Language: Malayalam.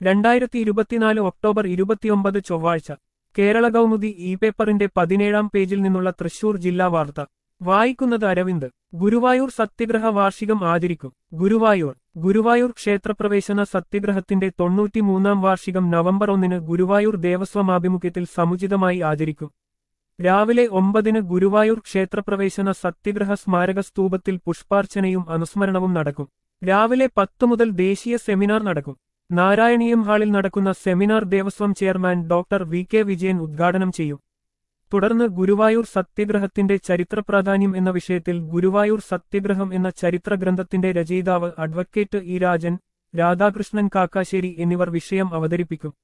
രണ്ടായിരത്തി ഇരുപത്തിനാല് ഒക്ടോബർ ഇരുപത്തിയൊമ്പത് ചൊവ്വാഴ്ച കേരള കൗമുദി ഇ പേപ്പറിന്റെ പതിനേഴാം പേജിൽ നിന്നുള്ള തൃശൂർ ജില്ലാ വാർത്ത വായിക്കുന്നത് അരവിന്ദ് ഗുരുവായൂർ സത്യഗ്രഹ വാർഷികം ആചരിക്കും ഗുരുവായൂർ ഗുരുവായൂർ ക്ഷേത്രപ്രവേശന സത്യഗ്രഹത്തിന്റെ തൊണ്ണൂറ്റിമൂന്നാം വാർഷികം നവംബർ ഒന്നിന് ഗുരുവായൂർ ദേവസ്വം ആഭിമുഖ്യത്തിൽ സമുചിതമായി ആചരിക്കും രാവിലെ ഒമ്പതിന് ഗുരുവായൂർ ക്ഷേത്രപ്രവേശന സത്യഗ്രഹ സ്മാരക സ്തൂപത്തിൽ പുഷ്പാർച്ചനയും അനുസ്മരണവും നടക്കും രാവിലെ പത്തു മുതൽ ദേശീയ സെമിനാർ നടക്കും നാരായണീയം ഹാളിൽ നടക്കുന്ന seminar Devaswom chairman doctor V K Vijayan ഉദ്ഘാടനം ചെയ്യും തുടർന്ന് ഗുരുവായൂർ സത്യഗ്രഹത്തിന്റെ ചരിത്രപ്രാധാന്യം എന്ന വിഷയത്തിൽ ഗുരുവായൂർ സത്യഗ്രഹം എന്ന ചരിത്ര ഗ്രന്ഥത്തിന്റെ രചയിതാവ് അഡ്വക്കേറ്റ് ഇ രാജൻ രാധാകൃഷ്ണൻ കാക്കാശ്ശേരി എന്നിവർ വിഷയം അവതരിപ്പിക്കും